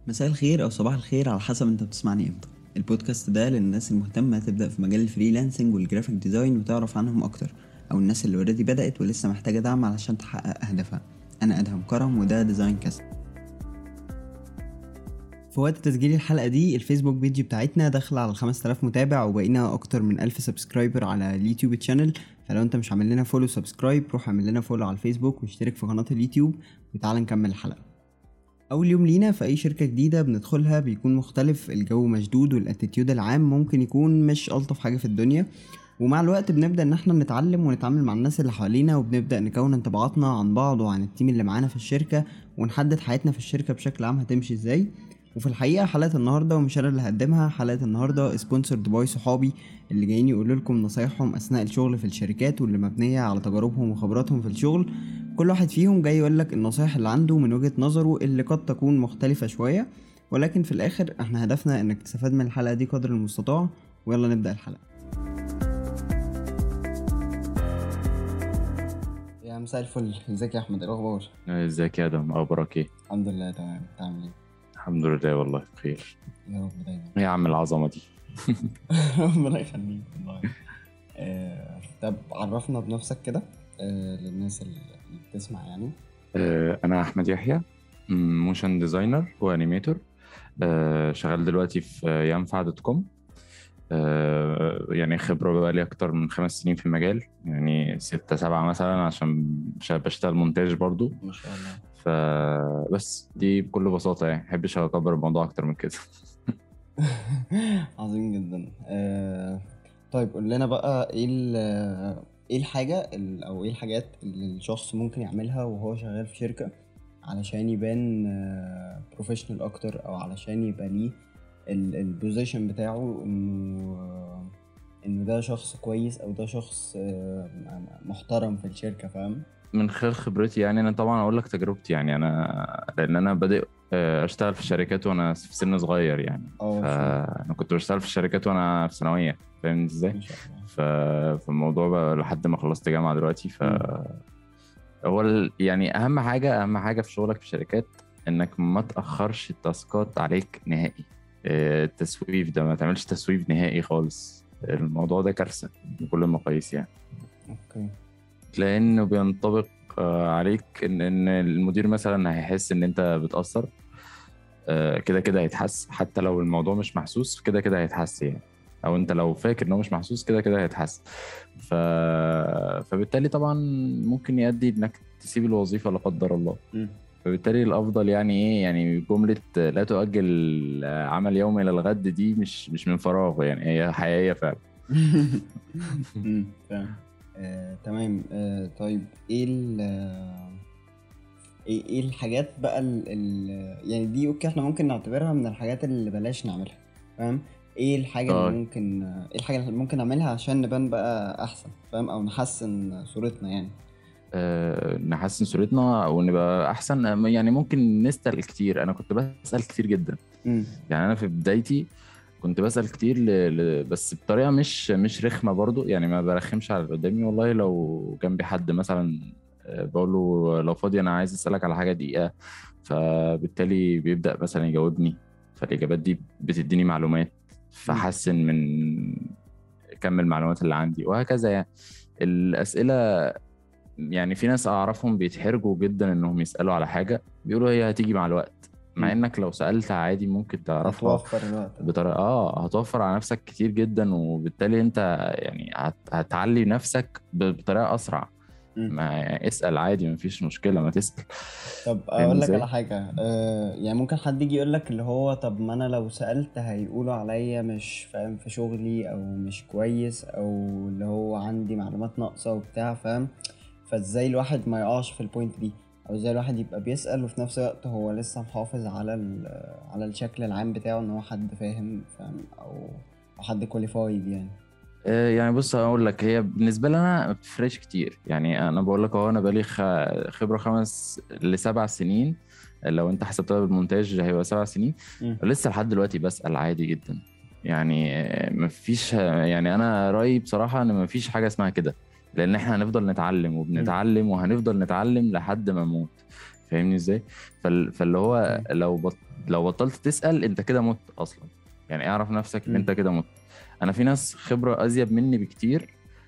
مساء الخير او صباح الخير على حسب انت بتسمعني امتى البودكاست ده للناس المهتمة تبدأ في مجال الفريلانسنج والجرافيك ديزاين وتعرف عنهم اكتر او الناس اللي اوريدي بدأت ولسه محتاجة دعم علشان تحقق اهدافها انا ادهم كرم وده ديزاين كاست في وقت تسجيل الحلقة دي الفيسبوك بيجي بتاعتنا داخلة على 5000 متابع وبقينا أكتر من 1000 سبسكرايبر على اليوتيوب تشانل فلو أنت مش عامل لنا فولو سبسكرايب روح اعمل لنا فولو على الفيسبوك واشترك في قناة اليوتيوب وتعالى نكمل الحلقة أول يوم لينا في أي شركة جديدة بندخلها بيكون مختلف الجو مشدود والاتيتيود العام ممكن يكون مش ألطف حاجة في الدنيا ومع الوقت بنبدأ إن احنا نتعلم ونتعامل مع الناس اللي حوالينا وبنبدأ نكون انطباعاتنا عن بعض وعن التيم اللي معانا في الشركة ونحدد حياتنا في الشركة بشكل عام هتمشي ازاي وفي الحقيقة حلقة النهاردة ومش أنا اللي هقدمها حلقة النهاردة سبونسرد باي صحابي اللي جايين يقولوا لكم نصايحهم أثناء الشغل في الشركات واللي مبنية على تجاربهم وخبراتهم في الشغل كل واحد فيهم جاي يقول لك النصايح اللي عنده من وجهة نظره اللي قد تكون مختلفة شوية ولكن في الآخر احنا هدفنا إنك تستفاد من الحلقة دي قدر المستطاع ويلا نبدأ الحلقة يا مساء الفل ازيك يا احمد ايه الاخبار ازيك يا ادم اخبارك ايه الحمد لله تمام بتعمل ايه الحمد لله والله بخير يا رب دايما ايه يا عم العظمه دي ربنا يخليك والله آه، طب عرفنا بنفسك كده آه، للناس اللي بتسمع يعني آه، انا احمد يحيى موشن ديزاينر وانيميتور آه، شغال دلوقتي في ينفع دوت كوم آه، يعني خبرة بقى لي أكتر من خمس سنين في المجال يعني ستة سبعة مثلا عشان ش- بشتغل مونتاج برضو ما شاء الله فبس دي بكل بساطة يعني محبش أكبر الموضوع أكتر من كده عظيم جدا آه، طيب قول لنا بقى ايه ال- ايه الحاجة ال- او ايه الحاجات اللي الشخص ممكن يعملها وهو شغال في شركة علشان يبان بروفيشنال اكتر او علشان يبقى ليه البوزيشن بتاعه انه آه، انه ده شخص كويس او ده شخص آه، محترم في الشركة فاهم من خلال خبرتي يعني انا طبعا اقول لك تجربتي يعني انا لان انا بادئ آه، اشتغل في الشركات وانا في سن صغير يعني اه فانا كنت بشتغل في الشركات وانا في ثانويه فاهم ازاي ما شاء الله ف... فالموضوع بقى لحد ما خلصت جامعه دلوقتي ف هو ال... يعني اهم حاجه اهم حاجه في شغلك في الشركات انك ما تاخرش التاسكات عليك نهائي آه، التسويف ده ما تعملش تسويف نهائي خالص الموضوع ده كارثه بكل المقاييس يعني اوكي لانه بينطبق آه، عليك ان ان المدير مثلا هيحس ان انت بتاثر آه، كده كده هيتحس حتى لو الموضوع مش محسوس كده كده هيتحس يعني او انت لو فاكر ان هو مش محسوس كده كده هيتحس ف... فبالتالي طبعا ممكن يؤدي انك تسيب الوظيفه لا قدر الله مم. فبالتالي الافضل يعني ايه يعني جمله لا تؤجل عمل يوم الى الغد دي مش مش من فراغ يعني هي حقيقيه فعلا مم، فاهم آه، تمام آه، طيب ايه ال آه، ايه ايه الحاجات بقى ال ال يعني دي اوكي احنا ممكن نعتبرها من الحاجات اللي بلاش نعملها فاهم ايه الحاجة آه. اللي ممكن آه، ايه الحاجة اللي ممكن نعملها عشان نبان بقى احسن فاهم او نحسن صورتنا يعني آه، نحسن صورتنا ونبقى احسن يعني ممكن نسال كتير انا كنت بسال كتير جدا مم. يعني انا في بدايتي كنت بسال كتير ل... ل... بس بطريقه مش مش رخمه برضو يعني ما برخمش على اللي قدامي والله لو جنبي حد مثلا آه، بقول له لو فاضي انا عايز اسالك على حاجه دقيقه فبالتالي بيبدا مثلا يجاوبني فالاجابات دي بتديني معلومات فحسن من كم المعلومات اللي عندي وهكذا يعني الاسئله يعني في ناس اعرفهم بيتحرجوا جدا انهم يسالوا على حاجه بيقولوا هي هتيجي مع الوقت مع مم. انك لو سالت عادي ممكن تعرفها هتوفر الوقت بطريقه اه هتوفر على نفسك كتير جدا وبالتالي انت يعني هت... هتعلي نفسك ب- بطريقه اسرع مم. ما يعني اسال عادي مفيش مشكله ما تسال طب فاهم اقول لك ازاي؟ على حاجه آه يعني ممكن حد يجي يقول لك اللي هو طب ما انا لو سالت هيقولوا عليا مش فاهم في شغلي او مش كويس او اللي هو عندي معلومات ناقصه وبتاع فاهم فازاي الواحد ما يقعش في البوينت دي او ازاي الواحد يبقى بيسال وفي نفس الوقت هو لسه محافظ على ال- على الشكل العام بتاعه ان هو حد فاهم فاهم او او حد كواليفايد يعني آه، يعني بص هقول لك هي بالنسبه لي انا ما بتفرقش كتير يعني انا بقول لك اهو انا بقالي خ- خبره خمس لسبع سنين لو انت حسبتها بالمونتاج هيبقى سبع سنين مم. لسه لحد دلوقتي بسال عادي جدا يعني آه، مفيش يعني انا رايي بصراحه ان مفيش حاجه اسمها كده لان احنا هنفضل نتعلم وبنتعلم وهنفضل نتعلم لحد ما نموت فاهمني ازاي فال... فاللي هو لو بط... لو بطلت تسال انت كده مت اصلا يعني اعرف نفسك ان مم. انت كده مت انا في ناس خبره ازيد مني بكتير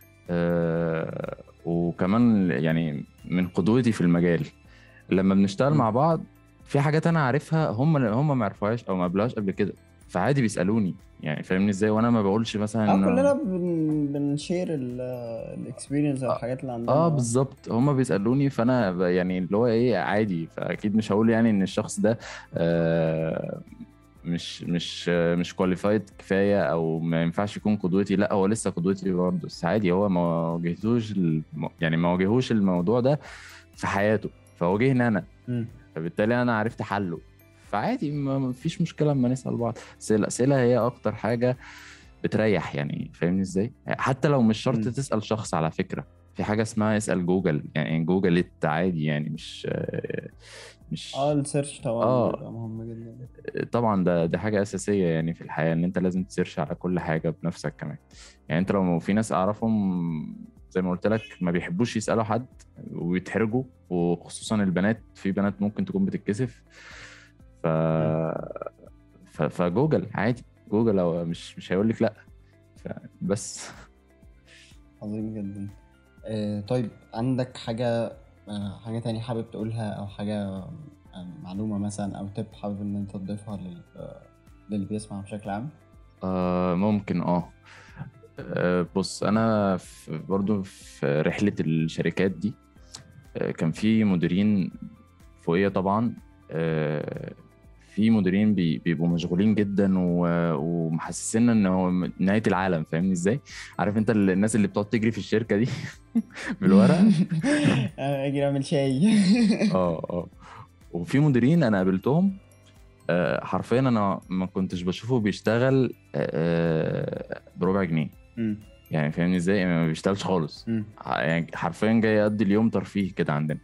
آه... وكمان يعني من قدوتي في المجال لما بنشتغل مم. مع بعض في حاجات انا عارفها هم هم ما عرفوهاش او ما قابلوهاش قبل كده فعادي بيسالوني يعني فاهمني ازاي وانا ما بقولش مثلا اه إنه- كلنا بن... بنشير الاكسبيرينس او الحاجات اللي عندنا اه بالظبط هما بيسالوني فانا ب- يعني اللي هو ايه عادي فاكيد مش هقول يعني ان الشخص ده آه مش مش آه، مش كواليفايد كفايه او ما ينفعش يكون قدوتي لا هو لسه قدوتي برضه بس عادي هو ما واجهتوش الم- يعني ما واجهوش الموضوع ده في حياته فواجهني انا مم. فبالتالي انا عرفت حله فعادي ما ما فيش مشكله اما نسال بعض بس الاسئله هي اكتر حاجه بتريح يعني فاهمني ازاي حتى لو مش شرط مم. تسال شخص على فكره في حاجه اسمها اسال جوجل يعني جوجل ات عادي يعني مش مش اه السيرش طبعا آه. بيبقى مهم جدا طبعا ده دي حاجه اساسيه يعني في الحياه ان انت لازم تسيرش على كل حاجه بنفسك كمان يعني انت لو في ناس اعرفهم زي ما قلت لك ما بيحبوش يسالوا حد ويتحرجوا وخصوصا البنات في بنات ممكن تكون بتتكسف ف... ف... فجوجل عادي جوجل هو مش مش هيقول لك لا ف... بس عظيم جدا آه طيب عندك حاجة آه حاجة تانية حابب تقولها أو حاجة آه معلومة مثلا أو تip حابب إن أنت تضيفها لل... آه، للي بيسمع بشكل عام؟ آه ممكن اه آه، بص انا في برضو في رحله الشركات دي آه، كان في مديرين فوقيه طبعا آه، في مديرين بي- بيبقوا مشغولين جدا و- ومحسسيننا ان هو نهايه العالم فاهمني ازاي عارف انت ال- الناس اللي بتقعد تجري في الشركه دي بالورقه آه، أجي أعمل شاي اه اه وفي مديرين انا قابلتهم آه، حرفيا انا ما كنتش بشوفه بيشتغل آه، بربع جنيه مم. يعني فاهمني ازاي يعني ما بيشتغلش خالص مم. يعني حرفيا جاي يقضي اليوم ترفيه كده عندنا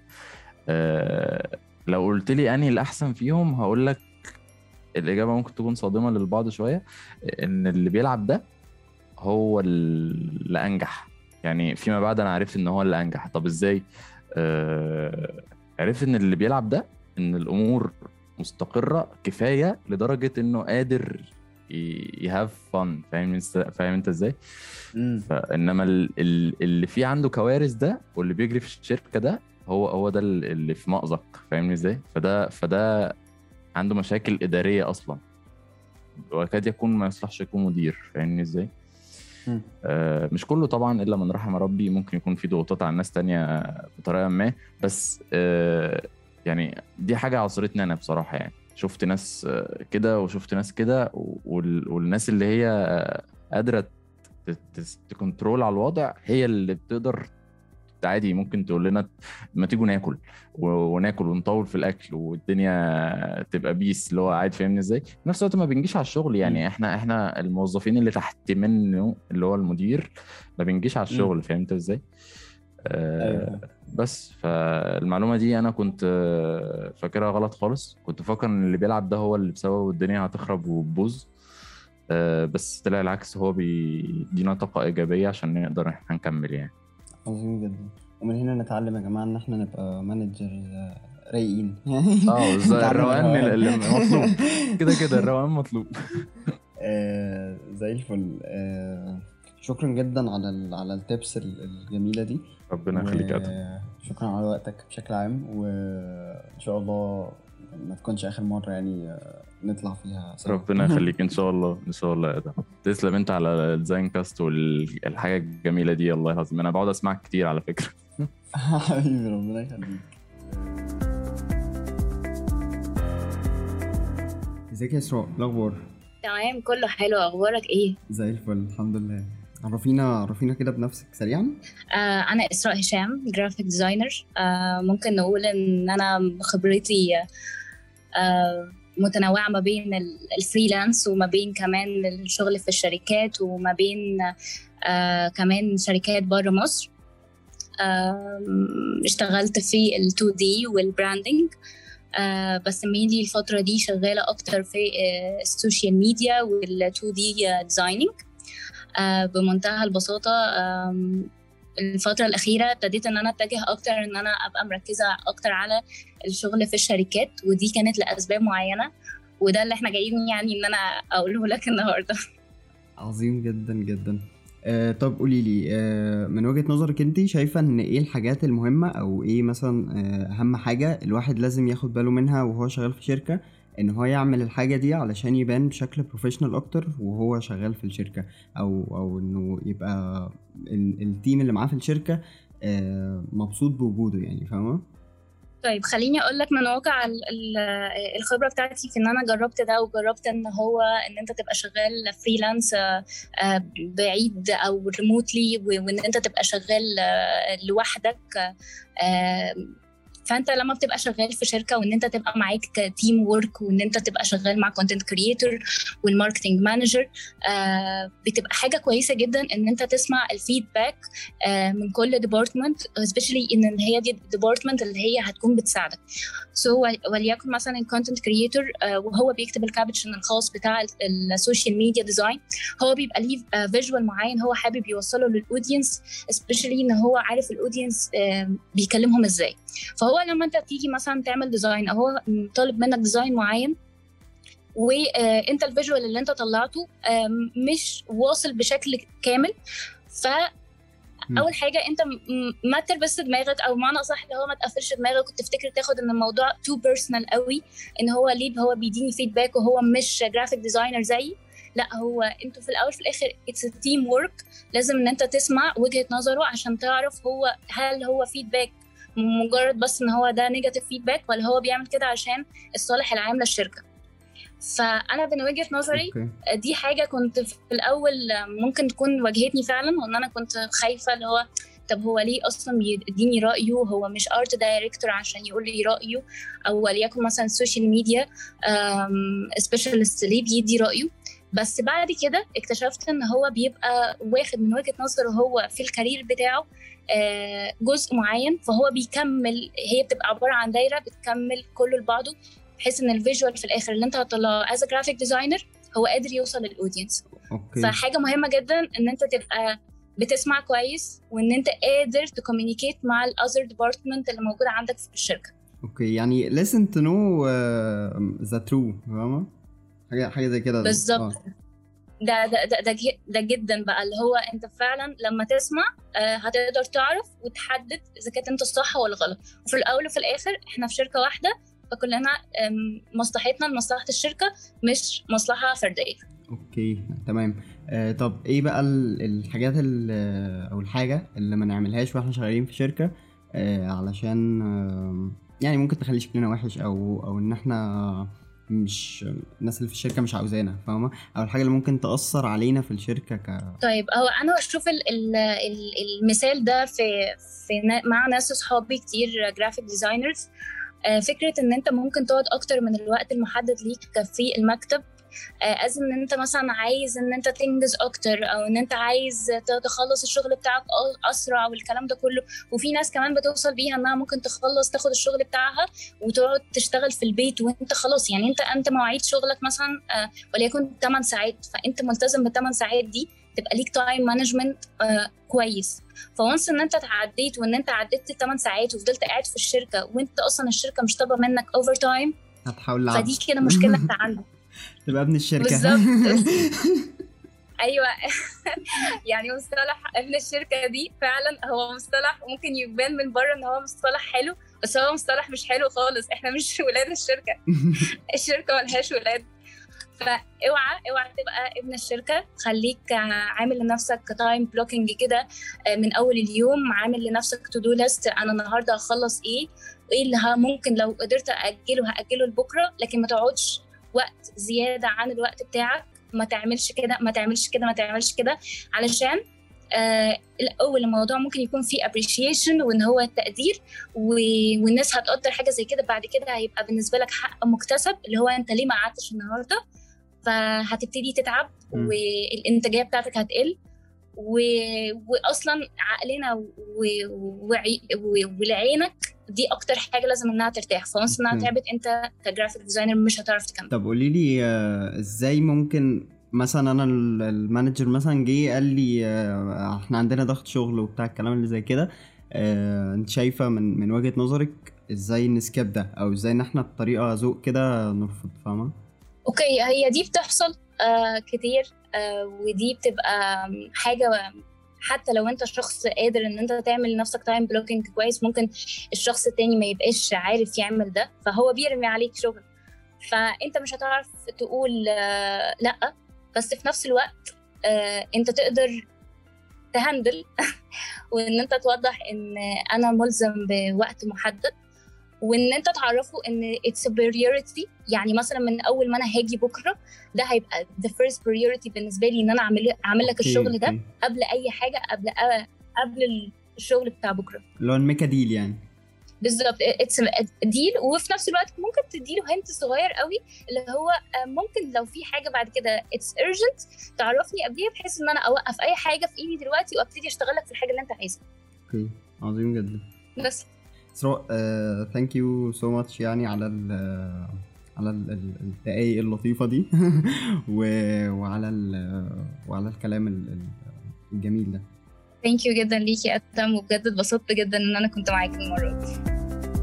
أه لو قلت لي انهي الاحسن فيهم هقول لك الاجابه ممكن تكون صادمه للبعض شويه ان اللي بيلعب ده هو اللي انجح يعني فيما بعد انا عرفت ان هو اللي انجح طب ازاي أه عرفت ان اللي بيلعب ده ان الامور مستقره كفايه لدرجه انه قادر يهاف فن فاهم فاهم انت ازاي مم. فانما ال- ال- اللي فيه عنده كوارث ده واللي بيجري في الشركه ده هو هو ده ال- اللي في مأزق فاهمني ازاي فده فده عنده مشاكل اداريه اصلا ويكاد يكون ما يصلحش يكون مدير فاهمني ازاي مم. آه مش كله طبعا الا من رحم ربي ممكن يكون في ضغوطات على ناس تانية بطريقه ما بس آه يعني دي حاجه عصرتني انا بصراحه يعني شفت ناس آه، كده وشفت ناس كده وال- والناس اللي هي آه، قادره ت- ت- تكنترول على الوضع هي اللي بتقدر عادي ممكن تقول لنا ما تيجوا ناكل و- وناكل ونطول في الاكل والدنيا تبقى بيس اللي هو قاعد فاهمني ازاي في نفس الوقت ما بنجيش على الشغل يعني مم. احنا احنا الموظفين اللي تحت منه اللي هو المدير ما بنجيش على الشغل فهمت ازاي آه أيوه بس فالمعلومه دي انا كنت آه، فاكرها غلط خالص كنت فاكر ان اللي بيلعب ده هو اللي بسببه الدنيا هتخرب وتبوظ آه، بس طلع العكس هو بيدينا طاقه ايجابيه عشان نقدر احنا نكمل يعني عظيم جدا ومن هنا نتعلم يا جماعة إن إحنا نبقى مانجر رايقين اه بالظبط نتعلم الروقان الروقان. اللي مطلوب كده كده الروقان مطلوب آه، زي الفل آه، شكرا جدا على ال على التبس ال- الجميلة دي ربنا يخليك يا ادم شكرا على وقتك بشكل عام وإن شاء الله ما تكونش آخر مرة يعني آه، نطلع فيها سوا ربنا يخليك ان شاء الله ان شاء الله يا ادم تسلم انت على الديزاين كاست والحاجه الجميله دي الله العظيم انا بقعد اسمعك كتير على فكره حبيبي ربنا يخليك ازيك يا اسراء إيه الاخبار تمام كله حلو اخبارك ايه زي الفل الحمد لله عرفينا عرفينا كده بنفسك سريعا آه انا اسراء هشام جرافيك ديزاينر آه ممكن نقول ان انا خبرتي آه متنوعه ما بين ال- الفريلانس وما بين كمان الشغل في الشركات وما بين آه كمان شركات بره مصر آه اشتغلت في ال 2 دي والبراندنج آه بس مينلي الفترة دي شغالة أكتر في آه السوشيال ميديا وال 2 دي ديزايننج آه بمنتهى البساطة آم، الفتره الاخيره ابتديت ان انا اتجه اكتر ان انا ابقى مركزه اكتر على الشغل في الشركات ودي كانت لاسباب معينه وده اللي احنا جايين يعني ان انا اقوله لك النهارده عظيم جدا جدا آه طب قولي لي آه من وجهة نظرك انت شايفة ان ايه الحاجات المهمة او ايه مثلا آه اهم حاجة الواحد لازم ياخد باله منها وهو شغال في شركة ان هو يعمل الحاجة دي علشان يبان بشكل بروفيشنال اكتر وهو شغال في الشركة او او انه يبقى ال- التيم اللي معاه في الشركة آه مبسوط بوجوده يعني فاهمة؟ طيب خليني اقول لك من واقع ال- ال- الخبره بتاعتي في ان انا جربت ده وجربت ان هو ان انت تبقى شغال فريلانس بعيد او ريموتلي وان انت تبقى شغال آه، لوحدك آه، فانت لما بتبقى شغال في شركه وان انت تبقى معاك تيم وورك وان انت تبقى شغال مع كونتنت كريتور والماركتنج مانجر بتبقى حاجه كويسه جدا ان انت تسمع الفيدباك آه، من كل ديبارتمنت سبيشالي ان هي دي الديبارتمنت اللي هي هتكون بتساعدك سو so, وليكن مثلا الكونتنت كريتور وهو بيكتب الكابشن الخاص بتاع السوشيال ميديا ديزاين هو بيبقى ليه فيجوال معين هو حابب يوصله للاودينس سبيشالي ان هو عارف الاودينس بيكلمهم ازاي فهو لما انت تيجي مثلا تعمل ديزاين او هو طالب منك ديزاين معين وانت الفيجوال اللي انت طلعته آم، مش واصل بشكل كامل ف مم. اول حاجه انت م- ما تربس دماغك او معنى اصح اللي هو ما تقفلش دماغك وتفتكر تاخد ان الموضوع تو بيرسونال قوي ان هو ليه هو بيديني فيدباك وهو مش جرافيك ديزاينر زيي لا هو انتوا في الاول في الاخر اتس تيم ورك لازم ان انت تسمع وجهه نظره عشان تعرف هو هل هو فيدباك مجرد بس ان هو ده نيجاتيف فيدباك ولا هو بيعمل كده عشان الصالح العام للشركه فانا من وجهه نظري اوكي دي حاجه كنت في الاول ممكن تكون واجهتني فعلا وان انا كنت خايفه اللي هو طب هو ليه اصلا بيديني رايه هو مش ارت دايركتور عشان يقول لي رايه او وليكن مثلا السوشيال ميديا سبيشالست ليه بيدي رايه بس بعد كده اكتشفت ان هو بيبقى واخد من وجهه نظره هو في الكارير بتاعه آه، جزء معين فهو بيكمل هي بتبقى عباره عن دايره بتكمل كله لبعضه بحيث ان الفيجوال في الاخر اللي انت هتطلعه از جرافيك ديزاينر هو قادر يوصل للاودينس اوكي فحاجه مهمه جدا ان انت تبقى بتسمع كويس وان انت قادر تكومينيكيت مع الاذر ديبارتمنت اللي موجوده عندك في الشركه اوكي يعني listen to know uh, the true فاهمة؟ حاجة حاجة زي كده بالظبط. آه. ده ده ده ده, ج- ده جدا بقى اللي هو انت فعلا لما تسمع آه، هتقدر تعرف وتحدد اذا كانت انت صح ولا غلط وفي الاول وفي الاخر احنا في شركه واحده فكلنا آم، مصلحتنا لمصلحه الشركه مش مصلحه فرديه اوكي تمام آه طب ايه بقى ال- الحاجات ال- او الحاجة اللي ما نعملهاش واحنا شغالين في شركة آه علشان آه يعني ممكن تخلي شكلنا وحش او او ان احنا مش الناس اللي في الشركة مش عاوزانا فاهمة او الحاجة اللي ممكن تأثر علينا في الشركة ك طيب هو انا بشوف ال ال ال المثال ده في في نا- مع ناس اصحابي كتير جرافيك ديزاينرز فكره ان انت ممكن تقعد اكتر من الوقت المحدد ليك في المكتب از ان انت مثلا عايز ان انت تنجز اكتر او ان انت عايز ت- تخلص الشغل بتاعك أ- اسرع والكلام ده كله وفي ناس كمان بتوصل بيها انها ممكن تخلص تاخد الشغل بتاعها وتقعد تشتغل في البيت وانت خلاص يعني انت انت مواعيد شغلك مثلا آه، وليكن 8 ساعات فانت ملتزم بال 8 ساعات دي تبقى ليك تايم مانجمنت كويس فونس ان انت تعديت وان انت عديت ال 8 ساعات وفضلت قاعد في الشركه وانت اصلا الشركه مش طالبه منك اوفر تايم هتحاول لعب فدي كده مشكله انت عندك تبقى ابن الشركة بالظبط. ايوه يعني مصطلح ابن الشركه دي فعلا هو مصطلح ممكن يبان من بره ان هو مصطلح حلو بس هو مصطلح مش حلو خالص احنا مش ولاد الشركه الشركه ملهاش ولاد فاوعى اوعى تبقى ابن الشركه خليك عامل لنفسك تايم بلوكينج كده من اول اليوم عامل لنفسك تو دو ليست انا النهارده هخلص ايه وايه اللي ه- ممكن لو قدرت اجله هاجله لبكره لكن ما تقعدش وقت زياده عن الوقت بتاعك ما تعملش كده ما تعملش كده ما تعملش كده علشان آه الاول الموضوع ممكن يكون فيه appreciation وان هو التقدير و- والناس هتقدر حاجه زي كده بعد كده هيبقى بالنسبه لك حق مكتسب اللي هو انت ليه ما قعدتش النهارده فهتبتدي تتعب مم. والانتاجيه بتاعتك هتقل و... واصلا عقلنا و... وعي... و... ولعينك دي اكتر حاجه لازم انها ترتاح فونس انها أوكي. تعبت انت كجرافيك ديزاينر مش هتعرف تكمل طب قولي لي آه، ازاي ممكن مثلا انا ال- المانجر مثلا جه قال لي آه، احنا عندنا ضغط شغل وبتاع الكلام اللي زي كده آه، انت شايفه من من وجهة نظرك ازاي نسكيب ده او ازاي ان احنا بطريقه ذوق كده نرفض فاهمه اوكي هي دي بتحصل آه كتير آه ودي بتبقى حاجه حتى لو انت شخص قادر ان انت تعمل لنفسك تايم بلوكينج كويس ممكن الشخص التاني ما يبقاش عارف يعمل ده فهو بيرمي عليك شغل فانت مش هتعرف تقول آه لا بس في نفس الوقت آه انت تقدر تهندل وان انت توضح ان انا ملزم بوقت محدد وان انت تعرفه ان it's a priority يعني مثلا من اول ما انا هاجي بكره ده هيبقى the first priority بالنسبه لي ان انا اعمل اعمل لك أوكي، الشغل ده أوكي. قبل اي حاجه قبل قبل الشغل بتاع بكره اللي هو الميكا ديل يعني بالظبط اتس ديل وفي نفس الوقت ممكن تديله هنت صغير قوي اللي هو آه، ممكن لو في حاجه بعد كده اتس urgent تعرفني قبليها بحيث ان انا اوقف اي حاجه في ايدي دلوقتي وابتدي اشتغل لك في الحاجه اللي انت عايزها اوكي عظيم جدا بس اسراء ثانك يو سو ماتش يعني على ال على ال- ال- الدقايق اللطيفة دي و- وعلى ال وعلى الكلام ال- ال- الجميل ده ثانك يو جدا ليكي يا ادم وبجد اتبسطت جدا ان انا كنت معاكي المره دي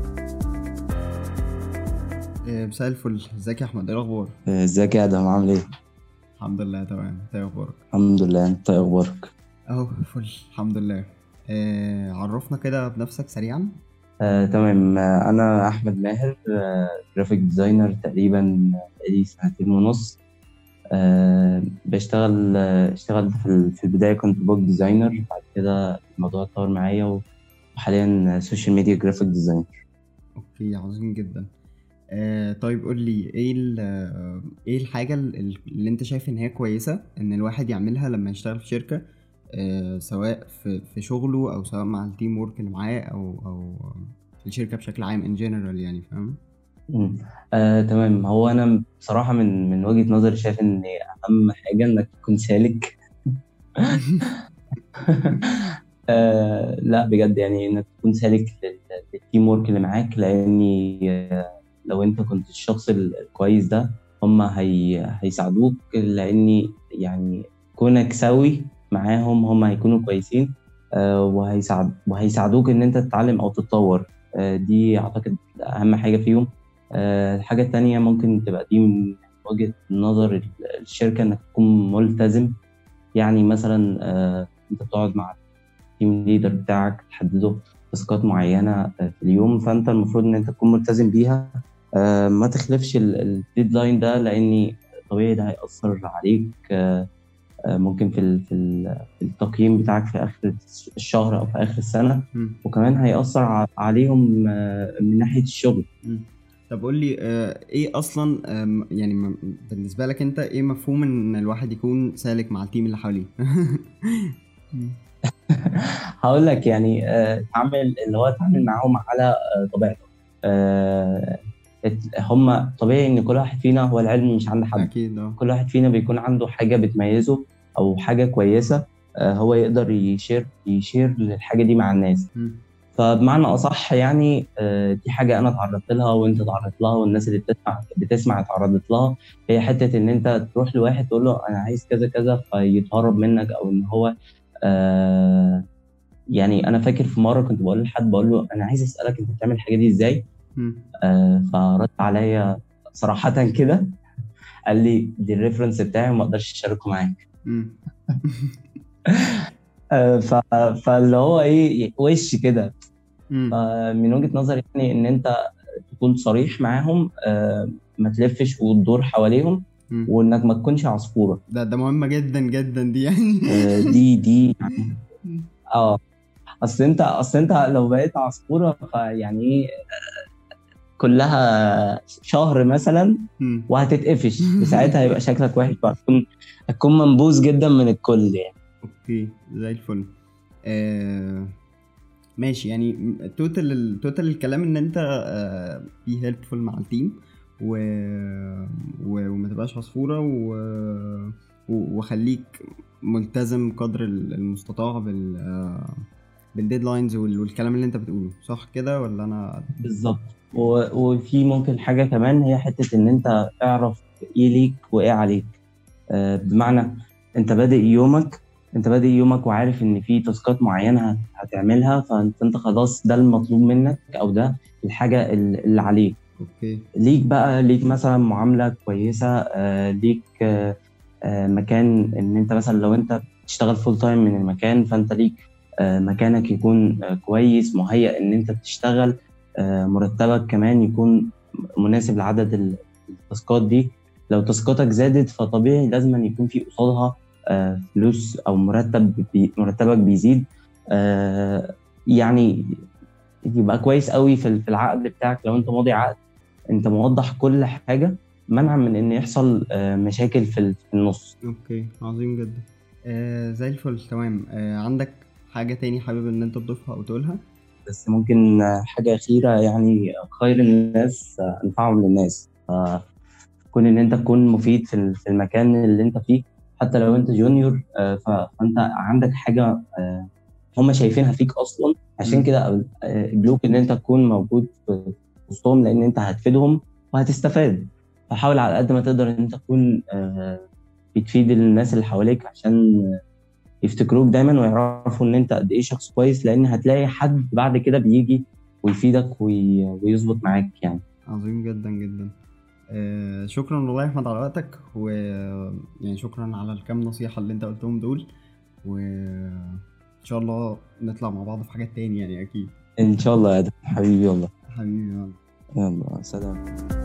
آه، مساء الفل ازيك يا احمد ايه الاخبار ازيك يا ادم عامل ايه؟ الحمد لله تمام انت ايه اخبارك الحمد لله انت ايه اخبارك؟ اهو فل الحمد لله آه، عرفنا كده بنفسك سريعا آه، تمام آه، انا احمد ماهر جرافيك ديزاينر تقريبا بقالي سنتين ونص آه، بشتغل آه، اشتغلت في ال- في البدايه كنت بوك ديزاينر بعد كده الموضوع اتطور معايا وحاليا سوشيال ميديا جرافيك ديزاينر اوكي عظيم جدا آه طيب قول لي ايه ال- آه، ايه الحاجة ال- اللي انت شايف ان هي كويسة ان الواحد يعملها لما يشتغل في شركة آه سواء في في شغله او سواء مع التيم وورك اللي معاه او او في الشركة بشكل عام ان جنرال يعني فاهم مم. آه، تمام هو انا بصراحه من من وجهه نظري شايف ان اهم حاجه انك تكون سالك آه لا بجد يعني انك تكون سالك لل- للتيم ورك اللي معاك لاني آه، لو انت كنت الشخص ال- الكويس ده هم هي هيساعدوك لاني يعني كونك سوي معاهم هم هيكونوا كويسين آه وهيساعد وهيساعدوك ان انت تتعلم او تتطور آه دي اعتقد اهم حاجه فيهم آه الحاجه التانية ممكن تبقى دي من وجهه نظر ال- الشركه انك تكون ملتزم يعني مثلا آه انت بتقعد مع التيم ليدر بتاعك تحدده تاسكات معينه آه، في اليوم فانت المفروض ان انت تكون ملتزم بيها آه، ما تخلفش الديدلاين ده لاني طبيعي ده هيأثر عليك آه، آه، ممكن في ال- في ال- في التقييم بتاعك في اخر الشهر او في اخر السنه مم. وكمان هيأثر ع- عليهم آه، من ناحيه الشغل مم. طب قول لي آه ايه اصلا آم، يعني م- بالنسبة لك انت ايه مفهوم ان الواحد يكون سالك مع التيم اللي حواليه مم. هقول لك يعني آه، تعامل اللي هو تعامل معاهم على آه، طبيعته آه، ات- هم طبيعي ان كل واحد فينا هو العلم مش عند حد اكيد اه كل واحد فينا بيكون عنده حاجه بتميزه او حاجه كويسه آه، هو يقدر يشير يشير للحاجه دي مع الناس مم. فبمعنى اصح يعني آه، دي حاجه انا اتعرضت لها وانت اتعرضت لها والناس اللي بتسمع بتسمع اتعرضت لها هي حته ان انت تروح لواحد تقول له انا عايز كذا كذا فيتهرب منك او ان هو آه يعني انا فاكر في مره كنت بقول لحد بقول له انا عايز اسالك انت بتعمل الحاجه دي ازاي مم. آه فرد عليا صراحه كده قال لي دي الريفرنس بتاعي وما اقدرش اشاركه معاك مم. آه ف... فاللي هو ايه وش كده مم. فمن وجهه نظري يعني ان انت تكون صريح معاهم آه ما تلفش وتدور حواليهم مم. وانك ما تكونش عصفوره ده ده مهمة جدا جدا دي يعني آه دي دي يعني اه اصل انت اصل انت لو بقيت عصفوره فيعني ايه آه، كلها شهر مثلا مم. وهتتقفش وساعتها هيبقى شكلك وحش بقى هتكون هتكون منبوذ جدا من الكل يعني اوكي زي الفل آه ماشي يعني توتال التوتال الكلام ان انت آه بي هيلبفول مع التيم و... و... وما تبقاش عصفوره و... و... وخليك ملتزم قدر المستطاع بال آه بالديدلاينز وال... والكلام اللي انت بتقوله صح كده ولا انا بالظبط و- وفي ممكن حاجه كمان هي حته ان انت اعرف ايه ليك وايه عليك آه، بمعنى انت بادئ يومك انت بادئ يومك وعارف ان في تاسكات معينه هت- هتعملها فانت انت خلاص ده المطلوب منك او ده الحاجه ال- اللي عليك اوكي ليك بقى ليك مثلا معامله كويسه آه، ليك آه، آه، مكان ان انت مثلا لو انت بتشتغل فول تايم من المكان فانت ليك آه، مكانك يكون آه، كويس مهيأ ان انت تشتغل آه، مرتبك كمان يكون مناسب لعدد ال- التاسكات دي لو تاسكاتك زادت فطبيعي لازم أن يكون في قصادها آه، فلوس او مرتب بي مرتبك بيزيد آه، يعني يبقى كويس قوي في ال- في العقد بتاعك لو انت ماضي عقد انت موضح كل حاجه منعا من ان يحصل آه، مشاكل في ال- في النص اوكي عظيم جدا آه زي الفل تمام آه عندك حاجة تاني حابب ان انت تضيفها او تقولها بس ممكن آه، حاجه اخيره يعني خير الناس آه، انفعهم للناس فكون ان انت تكون مفيد في ال- في المكان اللي انت فيه حتى لو انت جونيور آه، ف- فانت عندك حاجه آه، هم شايفينها فيك اصلا عشان مم. كده آه، قبلوك ان انت تكون موجود في وسطهم لان انت هتفيدهم وهتستفاد فحاول على قد ما تقدر ان انت تكون آه، بتفيد الناس اللي حواليك عشان يفتكروك دايما ويعرفوا ان انت قد ايه شخص كويس لان هتلاقي حد بعد كده بيجي ويفيدك وي- ويظبط معاك يعني عظيم جدا جدا آه شكرا والله يا احمد على وقتك و يعني شكرا على الكام نصيحة اللي انت قلتهم دول وان شاء الله نطلع مع بعض في حاجات تاني يعني اكيد ان شاء الله يا ادم حبيبي والله حبيبي يلا يلا سلام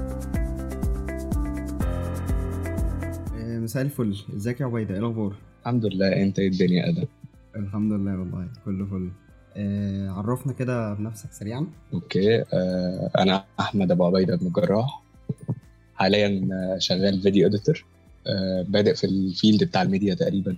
آه مساء الفل ازيك يا عبيدة ايه الاخبار الحمد لله انت ايه الدنيا ادم الحمد لله والله كله فل آه عرفنا كده بنفسك سريعا اوكي آه انا احمد ابو عبيده بن الجراح حاليا آه، شغال فيديو اديتور آه بادئ في الفيلد بتاع الميديا تقريبا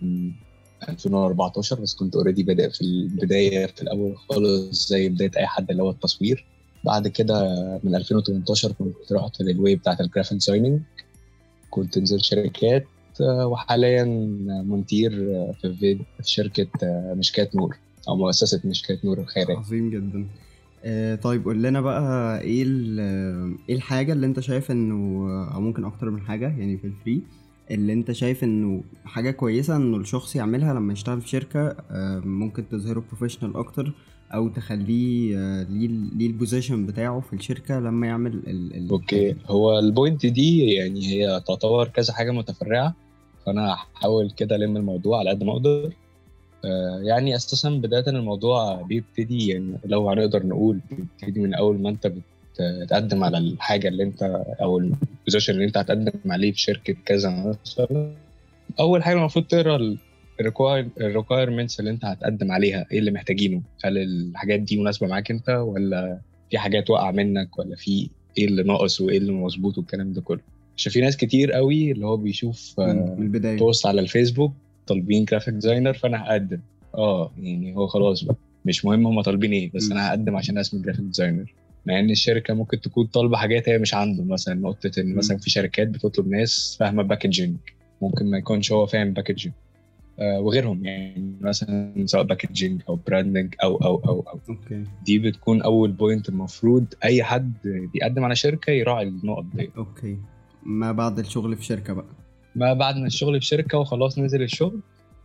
2014 بس كنت اوريدي بادئ في البدايه في الاول خالص زي بدايه اي حد اللي هو التصوير بعد كده من 2018 كنت رحت للواي بتاعت الجرافيك ديزايننج كنت نزلت شركات آه، وحاليا مونتير آه، في فيد في شركه آه، مشكات نور او مؤسسه مشكات نور الخيريه عظيم جدا آه طيب قول لنا بقى ايه ال- ايه الحاجة اللي انت شايف انه او ممكن اكتر من حاجة يعني في الفري اللي انت شايف انه حاجة كويسة انه الشخص يعملها لما يشتغل في شركة آه ممكن تظهره بروفيشنال اكتر او تخليه آه ليه ليه البوزيشن بتاعه في الشركة لما يعمل ال ال اوكي هو البوينت دي يعني هي تعتبر كذا حاجه متفرعه فانا هحاول كده الم الموضوع على قد ما اقدر آه، يعني اساسا بدايه الموضوع بيبتدي يعني لو هنقدر نقول بيبتدي من اول ما انت بتقدم على الحاجه اللي انت او البوزيشن اللي انت هتقدم عليه في شركه كذا مثلا اول حاجه المفروض تقرا الريكوايرمنتس اللي انت هتقدم عليها ايه اللي محتاجينه هل الحاجات دي مناسبه معاك انت ولا في حاجات واقعه منك ولا في ايه اللي ناقص وايه اللي مظبوط والكلام ده كله عشان في ناس كتير قوي اللي هو بيشوف من آه، من البداية بوست على الفيسبوك طالبين جرافيك ديزاينر فانا هقدم اه يعني هو خلاص بقى مش مهم هم طالبين ايه بس م. انا هقدم عشان اسمي جرافيك ديزاينر مع ان الشركه ممكن تكون طالبه حاجات هي مش عنده مثلا نقطه ان م. مثلا في شركات بتطلب ناس فاهمه باكجينج ممكن ما يكونش هو فاهم باكجينج آه وغيرهم يعني مثلا سواء باكجينج او براندنج او او او او اوكي دي بتكون اول بوينت المفروض اي حد بيقدم على شركه يراعي النقط دي اوكي ما بعد الشغل في شركة بقى ما بعد ما الشغل في شركه وخلاص نزل الشغل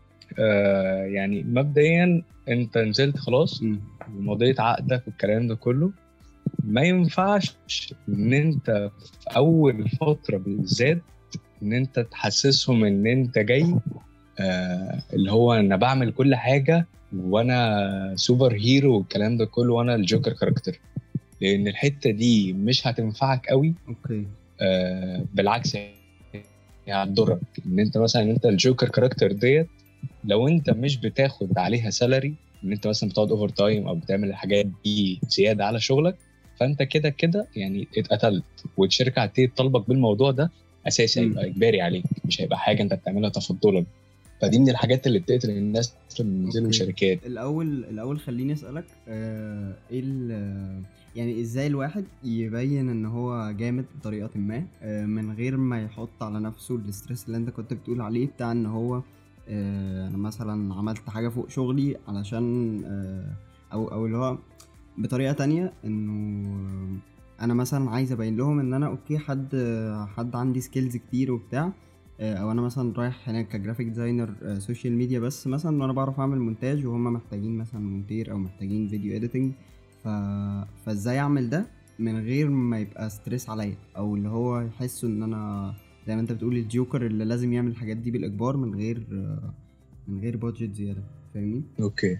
آه يعني مبدئيا انت نزلت خلاص مم. ومضيت عقدك والكلام ده كله ما ينفعش ان انت في اول فتره بالذات ان انت تحسسهم ان انت جاي آه اللي هو انا بعمل كل حاجه وانا سوبر هيرو والكلام ده كله وانا الجوكر كاركتر لان الحته دي مش هتنفعك قوي اوكي آه بالعكس هي هتضرك ان انت مثلا انت الجوكر كاركتر ديت لو انت مش بتاخد عليها سالري ان انت مثلا بتقعد اوفر تايم او بتعمل الحاجات دي زياده على شغلك فانت كده كده يعني اتقتلت والشركه هتبتدي تطالبك بالموضوع ده اساسي مم. هيبقى اجباري عليك مش هيبقى حاجه انت بتعملها تفضلا فدي من الحاجات اللي بتقتل الناس لما ينزلوا أوكي. شركات الاول الاول خليني اسالك آه، ايه ال- يعني ازاي الواحد يبين ان هو جامد بطريقه ما آه، من غير ما يحط على نفسه الاسترس اللي انت كنت بتقول عليه بتاع ان هو آه، انا مثلا عملت حاجه فوق شغلي علشان آه، او او اللي هو بطريقه تانية انه انا مثلا عايز ابين لهم ان انا اوكي حد حد عندي سكيلز كتير وبتاع آه، او انا مثلا رايح هناك كجرافيك ديزاينر آه، سوشيال ميديا بس مثلا وانا بعرف اعمل مونتاج وهم محتاجين مثلا مونتير او محتاجين فيديو اديتنج ف... فازاي اعمل ده من غير ما يبقى ستريس عليا او اللي هو يحسوا ان انا زي ما انت بتقول الجوكر اللي لازم يعمل الحاجات دي بالاجبار من غير آه، من غير بادجت زياده فاهمني اوكي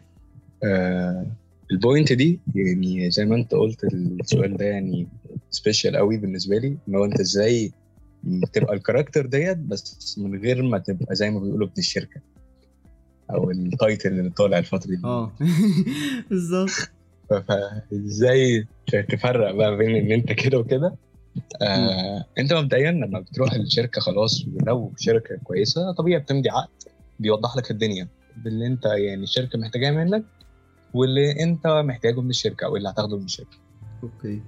آه البوينت دي يعني زي ما انت قلت السؤال ده يعني سبيشال قوي بالنسبه لي ان هو انت ازاي تبقى الكاركتر ديت بس من غير ما تبقى زي ما بيقولوا ابن الشركه او التايتل اللي طالع الفتره دي اه بالظبط ف- فازاي تفرق بقى بين ان انت كده وكده آه انت مبدئيا لما بتروح الشركه خلاص ولو شركه كويسه طبيعي بتمضي عقد بيوضح لك الدنيا باللي انت يعني الشركه محتاجاه منك واللي انت محتاجه من الشركه او اللي هتاخده من الشركه اوكي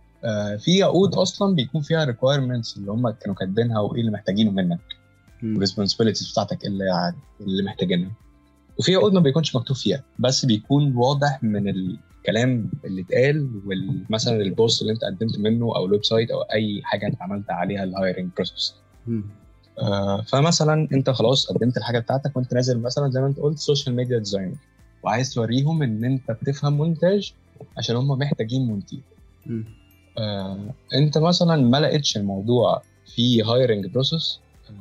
آه في عقود اصلا بيكون فيها ريكويرمنتس اللي هم كانوا كاتبينها وايه اللي محتاجينه منك مم. الريسبونسبيلتيز بتاعتك اللي ع- اللي محتاجينها وفي عقود ما بيكونش مكتوب فيها بس بيكون واضح من الكلام اللي اتقال ومثلا البوست اللي انت قدمت منه او الويب سايت او اي حاجه انت عملت عليها الهايرنج بروسيس مم. آه فمثلا انت خلاص قدمت الحاجه بتاعتك وانت نازل مثلا زي ما انت قلت سوشيال ميديا ديزاينر وعايز توريهم ان انت بتفهم مونتاج عشان هم محتاجين مونتير مم. آه، انت مثلا ما لقيتش الموضوع في هايرنج بروسيس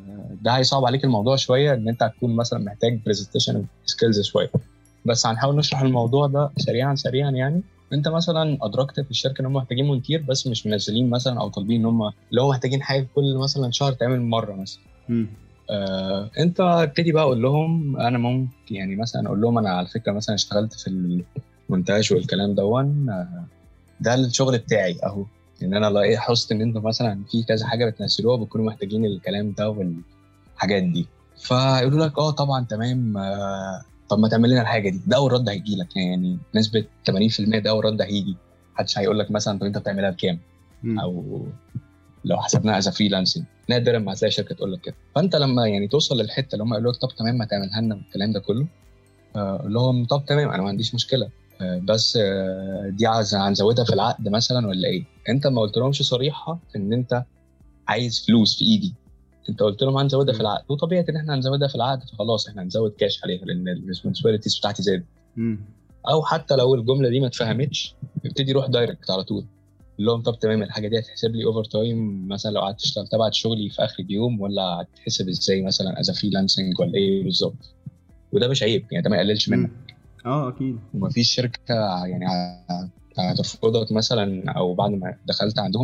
ده هيصعب عليك الموضوع شويه ان انت هتكون مثلا محتاج برزنتيشن سكيلز شويه بس هنحاول نشرح الموضوع ده سريعا سريعا يعني انت مثلا ادركت في الشركه ان هم محتاجين مونتير بس مش منزلين مثلا او طالبين ان هم اللي هو محتاجين حاجه كل مثلا شهر تعمل مره مثلا مم. آه، انت ابتدي بقى اقول لهم انا ممكن يعني مثلا اقول لهم انا على فكره مثلا اشتغلت في المونتاج والكلام دون آه، ده الشغل بتاعي اهو ان انا لاحظت ان انتوا مثلا في كذا حاجه بتنزلوها بتكونوا محتاجين الكلام ده والحاجات دي فيقولوا لك اه طبعا تمام آه، طب ما تعمل لنا الحاجه دي ده اول رد هيجي لك يعني نسبه 80% ده اول رد هيجي محدش هيقول لك مثلا طب انت بتعملها بكام مم. او لو حسبناها از فريلانسنج نادرا ما هتلاقي شركه تقول لك كده فانت لما يعني توصل للحته اللي هم يقولوا لك طب تمام ما تعملها لنا والكلام ده كله آه، اقول لهم طب تمام انا ما عنديش مشكله آه، بس آه، دي عايز هنزودها في العقد مثلا ولا ايه انت ما قلت لهمش صريحه ان انت عايز فلوس في ايدي انت قلت لهم هنزودها في العقد وطبيعي ان احنا هنزودها في العقد فخلاص احنا هنزود كاش عليها لان الريسبونسبيلتيز بتاعتي زادت مم. او حتى لو الجمله دي ما اتفهمتش ابتدي روح دايركت على طول قول لهم طب تمام الحاجه دي هتحسب لي اوفر تايم مثلا لو قعدت اشتغل تبعت شغلي في اخر اليوم ولا هتحسب ازاي مثلا از فريلانسنج ولا ايه بالظبط وده مش عيب يعني ده ما يقللش منك مم. اه اكيد ومفيش شركه يعني ه- هترفضك مثلا او بعد ما دخلت عندهم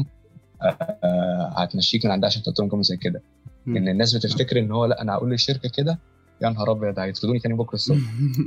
آه، هتمشيك من عندها عشان تقول لهم جمله زي كده مم. ان الناس بتفتكر ان هو لا انا هقول للشركه كده يا نهار ابيض هيطردوني تاني بكره الصبح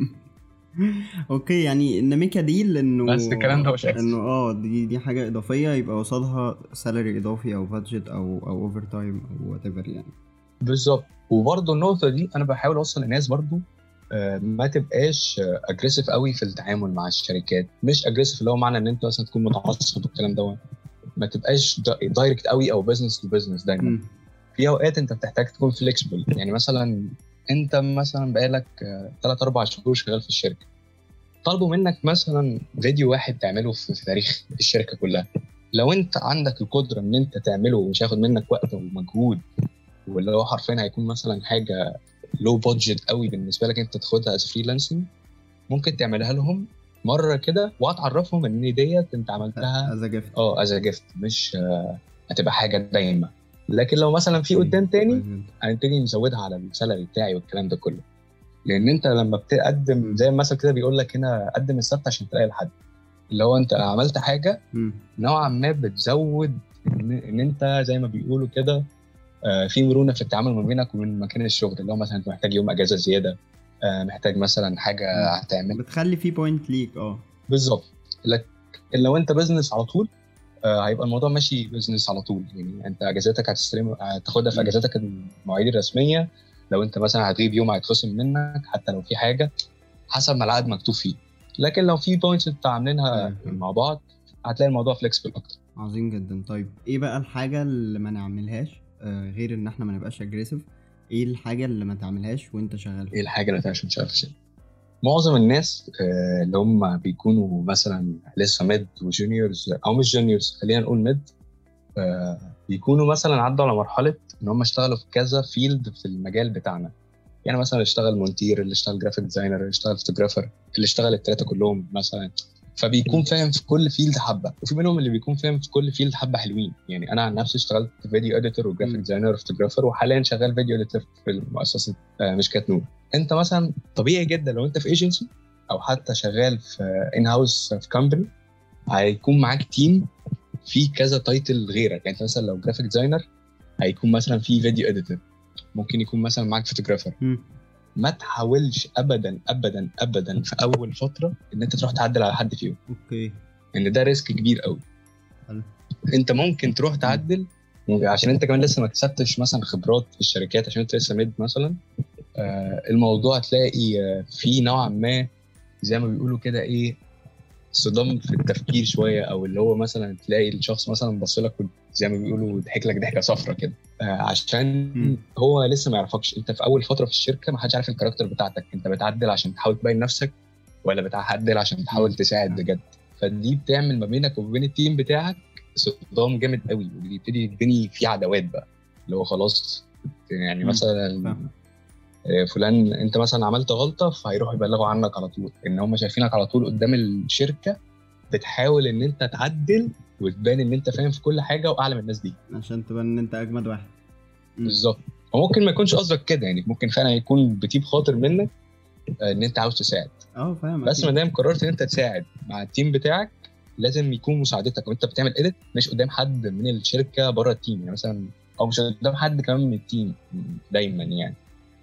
اوكي يعني النميكا دي لانه بس الكلام ده مش هيحصل. انه اه دي دي حاجه اضافيه يبقى قصادها سالري اضافي او بادجت او او اوفر تايم او وات ايفر يعني بالظبط وبرضه النقطه دي انا بحاول اوصل للناس برضه آه، ما تبقاش اجريسيف قوي في التعامل مع الشركات مش اجريسيف اللي هو معنى ان انت مثلا تكون متعصب والكلام ده ما تبقاش دايركت قوي او بزنس تو بزنس دايما مم. في اوقات انت بتحتاج تكون فليكسبل يعني مثلا انت مثلا بقالك 3 4 شهور شغال في الشركه طالبوا منك مثلا فيديو واحد تعمله في في تاريخ الشركه كلها لو انت عندك القدره ان انت تعمله ومش هياخد منك وقت ومجهود واللي هو حرفيا هيكون مثلا حاجه لو بادجت قوي بالنسبه لك انت تاخدها از فريلانسنج ممكن تعملها لهم مره كده وهتعرفهم ان ديت انت عملتها از جيفت اه از جيفت مش آه، هتبقى حاجه دايمه لكن لو مثلا في قدام تاني هنبتدي نزودها على السالري بتاعي والكلام ده كله لان انت لما بتقدم زي المثل كده بيقول لك هنا قدم السبت عشان تلاقي الحد اللي هو انت عملت حاجه نوعا ما بتزود ان, إن انت زي ما بيقولوا كده آه، في مرونه في التعامل ما بينك وبين مكان الشغل اللي هو مثلا انت محتاج يوم اجازه زياده آه، محتاج مثلا حاجه مم. هتعمل بتخلي في بوينت ليك اه بالظبط لكن لو انت بزنس على طول آه، هيبقى الموضوع ماشي بزنس على طول يعني انت اجازاتك هتستلم هتاخدها في مم. اجازاتك المواعيد الرسميه لو انت مثلا هتغيب يوم هيتخصم منك حتى لو في حاجه حسب ما العقد مكتوب فيه لكن لو في بوينتس انت عاملينها مم. مع بعض هتلاقي الموضوع فليكسبل اكتر عظيم جدا طيب ايه بقى الحاجه اللي ما نعملهاش آه غير ان احنا ما نبقاش اجريسيف ايه الحاجه اللي ما تعملهاش وانت شغال ايه الحاجه اللي عشان شغال في الشركه معظم الناس آه، اللي هم بيكونوا مثلا لسه ميد وجونيورز او مش جونيورز خلينا نقول ميد آه، بيكونوا مثلا عدوا على مرحله ان هم اشتغلوا في كذا فيلد في المجال بتاعنا يعني مثلا اللي اشتغل مونتير اللي اشتغل جرافيك ديزاينر اللي اشتغل فوتوجرافر اللي اشتغل الثلاثه كلهم مثلا فبيكون فاهم في كل فيلد حبه وفي منهم اللي بيكون فاهم في كل فيلد حبه حلوين يعني انا عن نفسي اشتغلت فيديو اديتور وجرافيك مم. ديزاينر وفوتوجرافر وحاليا شغال فيديو اديتور في مؤسسه آه، مشكات نور انت مثلا طبيعي جدا لو انت في ايجنسي او حتى شغال في ان هاوس في كومباني هيكون معاك تيم في كذا تايتل غيرك يعني انت مثلا لو جرافيك ديزاينر هيكون مثلا في فيديو اديتور ممكن يكون مثلا معاك فوتوجرافر مم. ما تحاولش ابدا ابدا ابدا في اول فتره ان انت تروح تعدل على حد فيهم اوكي ان ده ريسك كبير قوي حلو. انت ممكن تروح تعدل عشان انت كمان لسه ما كسبتش مثلا خبرات في الشركات عشان انت لسه ميد مثلا آه الموضوع تلاقي آه في نوعا ما زي ما بيقولوا كده ايه صدام في التفكير شويه او اللي هو مثلا تلاقي الشخص مثلا بص لك زي ما بيقولوا ضحك لك ضحكه صفرة كده آه عشان مم. هو لسه ما يعرفكش انت في اول فتره في الشركه ما حدش عارف الكاركتر بتاعتك انت بتعدل عشان تحاول تبين نفسك ولا بتعدل عشان تحاول تساعد بجد فدي بتعمل ما بينك وما بين التيم بتاعك صدام جامد قوي وبيبتدي يبني فيه عداوات بقى اللي هو خلاص يعني مم. مثلا فاهم. آه، فلان انت مثلا عملت غلطه فهيروحوا يبلغوا عنك على طول ان هم شايفينك على طول قدام الشركه بتحاول ان انت تعدل وتبان ان انت فاهم في كل حاجه واعلى من الناس دي عشان تبان ان انت اجمد واحد مم. بالظبط وممكن ما يكونش قصدك كده يعني ممكن فعلا يكون بطيب خاطر منك آه، ان انت عاوز تساعد اه فاهم بس ما أكيد. دام قررت ان انت تساعد مع التيم بتاعك لازم يكون مساعدتك وانت بتعمل اديت مش قدام حد من الشركه بره التيم يعني مثلا او مش قدام حد كمان من التيم دايما يعني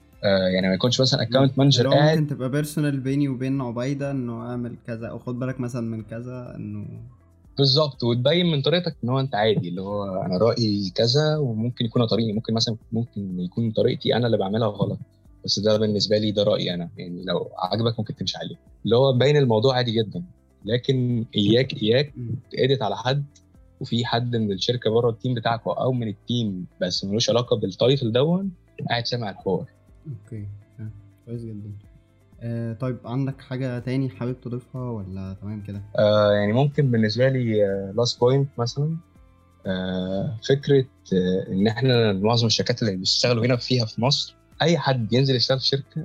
آه يعني ما يكونش مثلا اكونت مانجر اللي هو قاعد ممكن تبقى بيرسونال بيني وبين عبيده انه اعمل كذا او خد بالك مثلا من كذا انه بالظبط وتبين من طريقتك ان هو انت عادي اللي هو انا رايي كذا وممكن يكون طريقي ممكن مثلا ممكن يكون طريقتي انا اللي بعملها غلط بس ده بالنسبه لي ده رايي انا يعني لو عجبك ممكن تمشي عليه اللي هو باين الموضوع عادي جدا لكن اياك اياك مم. تأدت على حد وفي حد من الشركه بره التيم بتاعك او من التيم بس ملوش علاقه بالتايتل دون قاعد سامع الحوار اوكي آه، كويس جدا آه طيب عندك حاجه تاني حابب تضيفها ولا تمام كده آه يعني ممكن بالنسبه لي لاست بوينت مثلا آه فكره آه ان احنا معظم الشركات اللي بيشتغلوا هنا فيها في مصر اي حد ينزل يشتغل في شركه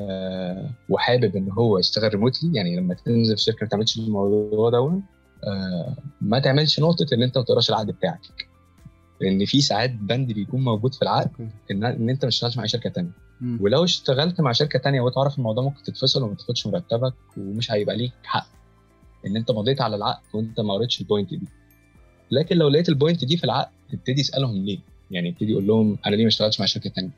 آه وحابب ان هو يشتغل ريموتلي يعني لما تنزل في شركه ما تعملش الموضوع ده آه ما تعملش نقطه ان انت ما تقراش العقد بتاعك لان في ساعات بند بيكون موجود في العقد اوكي ان ان انت ما تشتغلش مع أي شركه تانية مم. ولو اشتغلت مع شركه تانية وتعرف الموضوع ممكن تتفصل وما تاخدش مرتبك ومش هيبقى ليك حق ان انت مضيت على العقد وانت ما قريتش البوينت دي لكن لو لقيت البوينت دي في العقد تبتدي تسالهم ليه يعني ابتدي يقول لهم انا ليه ما اشتغلتش مع شركه تانية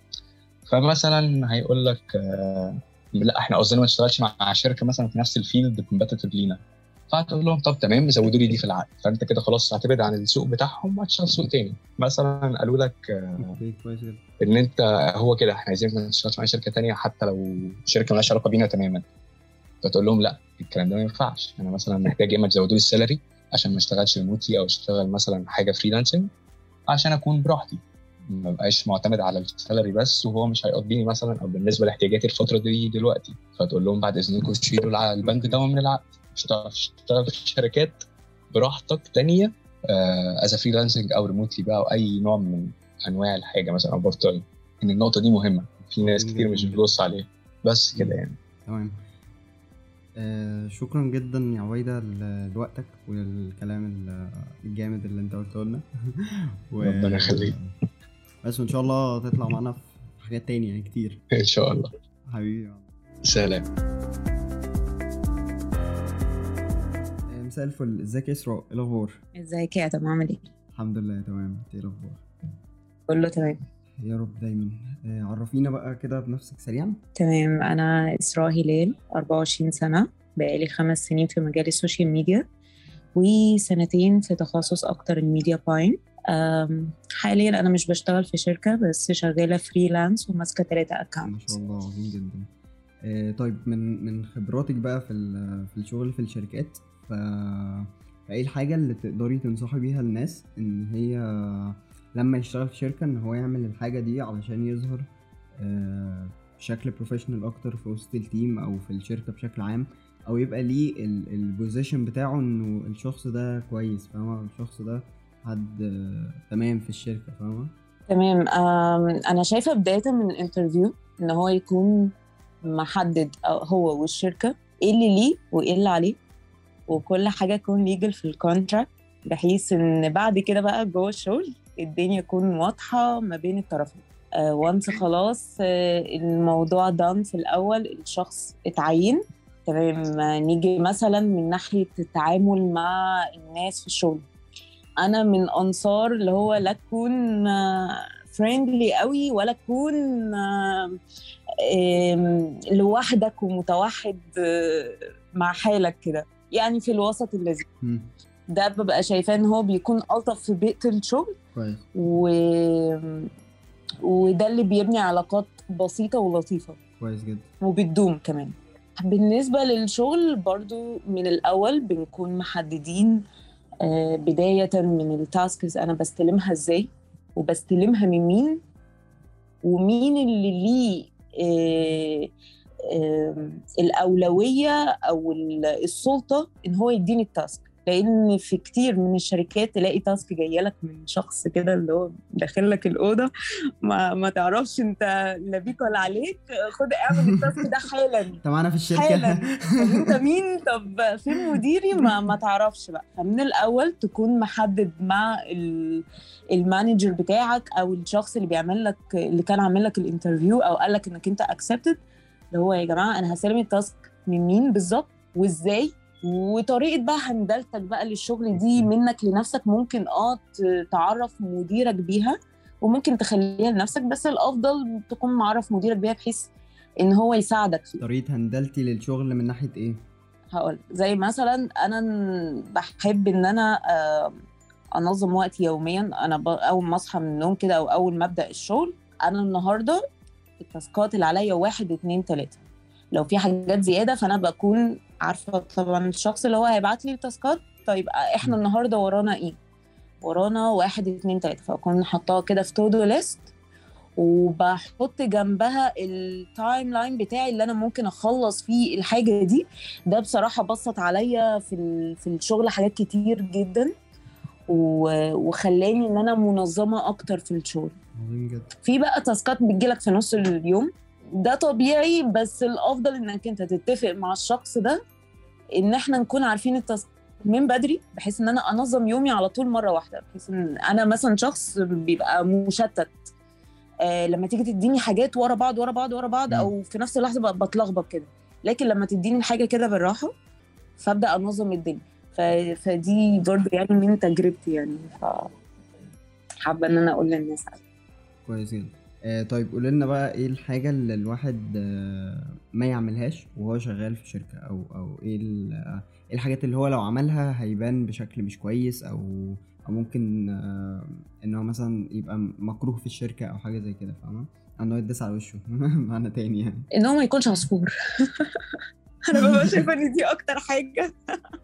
فمثلا هيقول لك آه لا احنا قصدنا ما تشتغلش مع شركه مثلا في نفس الفيلد كومباتيتيف لينا فهتقول لهم طب تمام زودوا لي دي في العقد فانت كده خلاص هتبعد عن السوق بتاعهم وهتشتغل سوق تاني مثلا قالوا لك آه اوكي كويس جدا ان انت هو كده احنا عايزينك ما تشتغلش مع شركه تانية حتى لو شركه مالهاش علاقه بينا تماما فتقول لهم لا الكلام ده ما ينفعش انا مثلا محتاج يا اما تزودوا لي السالري عشان ما اشتغلش ريموتلي او اشتغل مثلا حاجه فريلانسنج عشان اكون براحتي ما بقاش معتمد على السالري بس وهو مش هيقضيني مثلا او بالنسبه لاحتياجاتي الفتره دي دلوقتي فتقول لهم بعد اذنكم شيلوا الع- البند ده من العقد مش هتعرف تشتغل في شركات براحتك تانية از فريلانسنج او ريموتلي بقى او اي نوع من انواع الحاجه مثلا او بارت تايم ان النقطه دي مهمه في ناس كتير مش بتبص عليها بس كده يعني تمام آه شكرا جدا يا عبيدة ل- لوقتك وللكلام ال- الجامد اللي انت قلته لنا و... ربنا يخليك. بس وان شاء الله تطلع معانا في حاجات تانية يعني كتير ان شاء الله حبيبي سلام آه، مساء الفل ازيك يا اسراء ايه الاخبار ازيك يا ادم عامل ايه؟ الحمد لله تمام انت ايه الاخبار كله تمام يا رب دايما آه عرفينا بقى كده بنفسك سريعا تمام انا اسراء هلال 24 سنه بقالي خمس سنين في مجال السوشيال ميديا وسنتين في تخصص اكتر الميديا باين أم، حاليا انا مش بشتغل في شركه بس شغاله فريلانس وماسكه ثلاثه ما اكونت شاء الله عظيم جدا آه طيب من من خبراتك بقى في ال- في الشغل في الشركات ف فايه الحاجة اللي تقدري تنصحي بيها الناس ان هي لما يشتغل في شركة ان هو يعمل الحاجة دي علشان يظهر آه بشكل بروفيشنال اكتر في وسط التيم او في الشركة بشكل عام او يبقى ليه البوزيشن بتاعه انه الشخص ده كويس فاهمة الشخص ده حد آه، تمام في الشركه فاهمه تمام آم، انا شايفه بدايه من الانترفيو ان هو يكون محدد أو هو والشركه ايه اللي ليه وايه اللي عليه وكل حاجه تكون ليجل في الكونتراكت بحيث ان بعد كده بقى جوه الشغل الدنيا تكون واضحه ما بين الطرفين وانس خلاص آه، الموضوع دان في الاول الشخص اتعين تمام آه، نيجي مثلا من ناحيه التعامل مع الناس في الشغل انا من انصار اللي هو لا تكون فريندلي قوي ولا تكون آه، آم، لوحدك ومتوحد آه، مع حالك كده يعني في الوسط اللذيذ مم. ده ببقى شايفاه ان هو بيكون الطف في بيئه الشغل كويس و... وده اللي بيبني علاقات بسيطه ولطيفه كويس جدا وبتدوم كمان بالنسبة للشغل برضو من الأول بنكون محددين آه، بداية من التاسكس أنا بستلمها إزاي وبستلمها من مين ومين اللي ليه آه، آه، الأولوية أو ال- السلطة إن هو يديني التاسك لأن في كتير من الشركات تلاقي تاسك جاية لك من شخص كده اللي هو داخل لك الأوضة ما, ما تعرفش أنت لا بيك ولا عليك خد اعمل التاسك ده حالا انت معانا في الشركه حالا طب انت مين طب فين مديري ما ما تعرفش بقى فمن الاول تكون محدد مع ال- المانجر بتاعك او الشخص اللي بيعمل لك اللي كان عامل لك الانترفيو او قال لك انك انت اكسبتد اللي هو يا جماعه انا هستلم التاسك من مين بالظبط وازاي وطريقه بقى هندلتك بقى للشغل دي منك لنفسك ممكن اه ت- تعرف مديرك بيها وممكن تخليها لنفسك بس الافضل تكون معرف مديرك بيها بحيث ان هو يساعدك فيه طريقه هندلتي للشغل من ناحيه ايه هقول زي مثلا انا ن- بحب ان انا آه، انظم وقتي يوميا انا ب- اول ما اصحى من النوم كده او اول ما ابدا الشغل انا النهارده التاسكات اللي عليا واحد اتنين تلاته لو في حاجات زياده فانا بكون عارفه طبعا الشخص اللي هو هيبعت لي التاسكات طيب احنا النهارده ورانا ايه ورانا واحد اتنين تلاته فاكون حطاها كده في تودو ليست وبحط جنبها التايم لاين بتاعي اللي انا ممكن اخلص فيه الحاجه دي ده بصراحه بسط عليا في ال- في الشغل حاجات كتير جدا و- وخلاني ان انا منظمه اكتر في الشغل عظيم جدا في بقى تاسكات بتجيلك في نص اليوم ده طبيعي بس الافضل انك انت تتفق مع الشخص ده ان احنا نكون عارفين التاسك من بدري بحيث ان انا انظم يومي على طول مره واحده بحيث ان انا مثلا شخص بيبقى مشتت آه لما تيجي تديني حاجات ورا بعض ورا بعض ورا بعض مم. او في نفس اللحظه ببقى بتلخبط كده لكن لما تديني الحاجه كده بالراحه فابدا انظم الدنيا ف... فدي برضه يعني من تجربتي يعني ف حابه ان انا اقول للناس عليها. كويس جدا آه طيب قول لنا بقى ايه الحاجه اللي الواحد آه ما يعملهاش وهو شغال في شركه او او ايه ال- آه، ايه الحاجات اللي هو لو عملها هيبان بشكل مش كويس او او ممكن آه ان هو مثلا يبقى مكروه في الشركه او حاجه زي كده فاهمه او انه يتداس على وشه معنى تاني يعني ان هو ما يكونش عصفور انا ببقى شايفه ان دي اكتر حاجه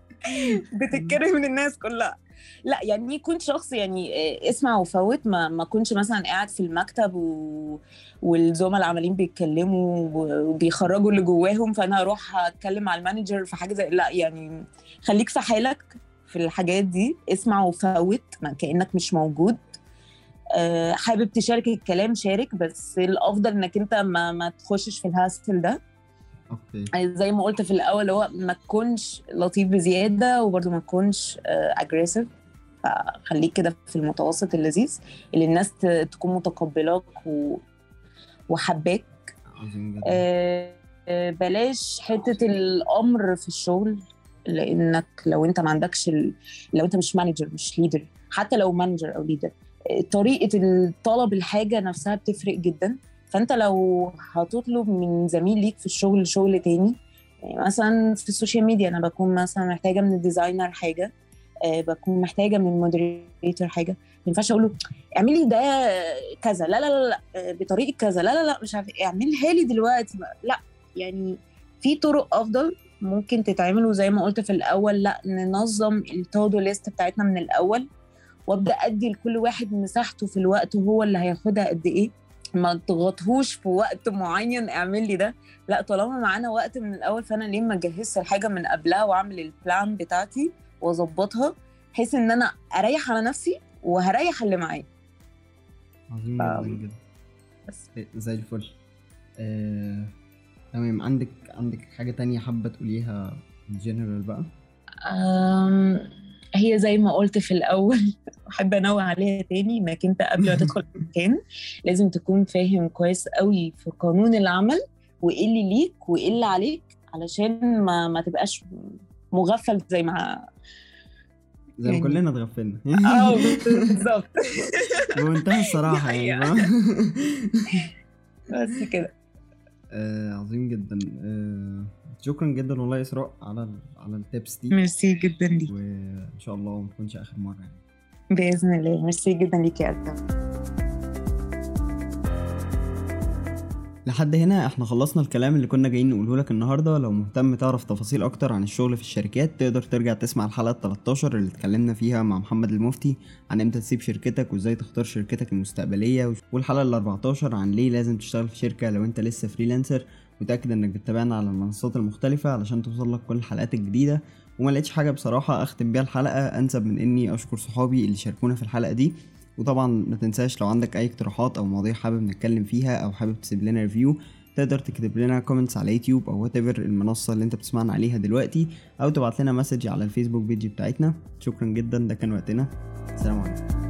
بتتكره من الناس كلها لا يعني يكون شخص يعني آه، اسمع وفوت ما ما كنش مثلا قاعد في المكتب و... والزملاء عمالين بيتكلموا و- وبيخرجوا اللي جواهم فانا اروح اتكلم مع المانجر في حاجه زي لا يعني خليك في حالك في الحاجات دي اسمع وفوت ما كانك مش موجود آه، حابب تشارك الكلام شارك بس الافضل انك انت ما ما تخشش في الهاسل ده اوكي زي ما قلت في الاول هو ما تكونش لطيف بزياده وبرده ما تكونش اجريسيف فخليك كده في المتوسط اللذيذ اللي الناس ت- تكون متقبلاك و... وحباك عظيم جدا آه، آه، بلاش حته الامر في الشغل لانك لو انت ما عندكش ال... لو انت مش مانجر مش ليدر حتى لو مانجر او ليدر طريقه الطلب الحاجه نفسها بتفرق جدا فانت لو هتطلب من زميل ليك في الشغل شغل تاني يعني مثلا في السوشيال ميديا انا بكون مثلا محتاجه من الديزاينر حاجه آه، بكون محتاجه من المودريتور حاجه ما ينفعش اقول له اعملي ده كذا لا لا لا, لا آه، بطريقه كذا لا لا لا مش عارفه إيه، اعملها لي دلوقتي بقى. لا يعني في طرق افضل ممكن تتعمل وزي ما قلت في الاول لا ننظم التودو ليست بتاعتنا من الاول وابدا ادي لكل واحد مساحته في الوقت وهو اللي هياخدها قد ايه ما تضغطهوش في وقت معين اعمل لي ده لا طالما معانا وقت من الاول فانا ليه ما اجهزش الحاجه من قبلها واعمل البلان بتاعتي واظبطها بحيث ان انا اريح على نفسي وهريح اللي معايا عظيم آم، جدا جدا بس إيه، زي الفل آه، تمام عندك عندك حاجة تانية حابة تقوليها جنرال بقى أم، هي زي ما قلت في الأول أحب أنوه عليها تاني إنك أنت قبل ما تدخل المكان لازم تكون فاهم كويس قوي في قانون العمل وإيه اللي ليك وإيه اللي عليك علشان ما ما تبقاش مغفل زي ما زي ما يعني- كلنا اتغفلنا اه بالظبط بمنتهى الصراحة دي يعني حقيقة. فاهم؟ بس كده آه، عظيم جدا آه، شكرا جدا والله يا إسراء على ال- على التيبس دي ميرسي جدا ليك وإن شاء الله ما تكونش آخر مرة يعني بإذن الله ميرسي جدا ليك يا أدم لحد هنا احنا خلصنا الكلام اللي كنا جايين نقوله لك النهارده لو مهتم تعرف تفاصيل اكتر عن الشغل في الشركات تقدر ترجع تسمع الحلقه 13 اللي اتكلمنا فيها مع محمد المفتي عن امتى تسيب شركتك وازاي تختار شركتك المستقبليه والحلقه ال 14 عن ليه لازم تشتغل في شركه لو انت لسه فريلانسر وتاكد انك بتتابعنا على المنصات المختلفه علشان توصل لك كل الحلقات الجديده وما لقيتش حاجه بصراحه اختم بيها الحلقه انسب من اني اشكر صحابي اللي شاركونا في الحلقه دي وطبعا ما تنساش لو عندك اي اقتراحات او مواضيع حابب نتكلم فيها او حابب تسيب لنا ريفيو تقدر تكتب لنا كومنتس على يوتيوب او وات المنصه اللي انت بتسمعنا عليها دلوقتي او تبعت لنا مسج على الفيسبوك بيج بتاعتنا شكرا جدا ده كان وقتنا سلام عليكم